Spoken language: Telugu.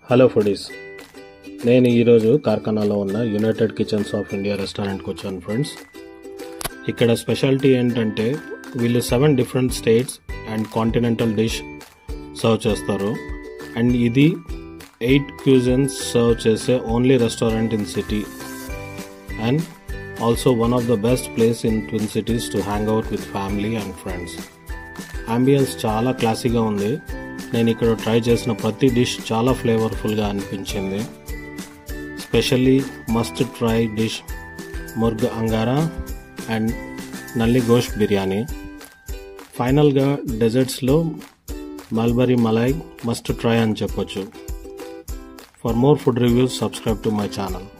హలో ఫుడీస్ నేను ఈరోజు కార్ఖానాలో ఉన్న యునైటెడ్ కిచెన్స్ ఆఫ్ ఇండియా రెస్టారెంట్కి వచ్చాను ఫ్రెండ్స్ ఇక్కడ స్పెషాలిటీ ఏంటంటే వీళ్ళు seven different states and continental dish serve చేస్తారు అండ్ ఇది ఎయిట్ క్యూజన్స్ సర్వ్ చేసే only restaurant in city and also one of the best place in twin cities to hang out with family and friends ambience చాలా క్లాసీగా ఉంది నేను ఇక్కడ ట్రై చేసిన ప్రతి డిష్ చాలా ఫ్లేవర్ఫుల్గా అనిపించింది specially must try dish murgh angara and nalli gosht biryani ఫైనల్గా డెజర్ట్స్లో మల్బరీ మలై మస్ట్ ట్రై అని చెప్పొచ్చు for more food reviews subscribe to my channel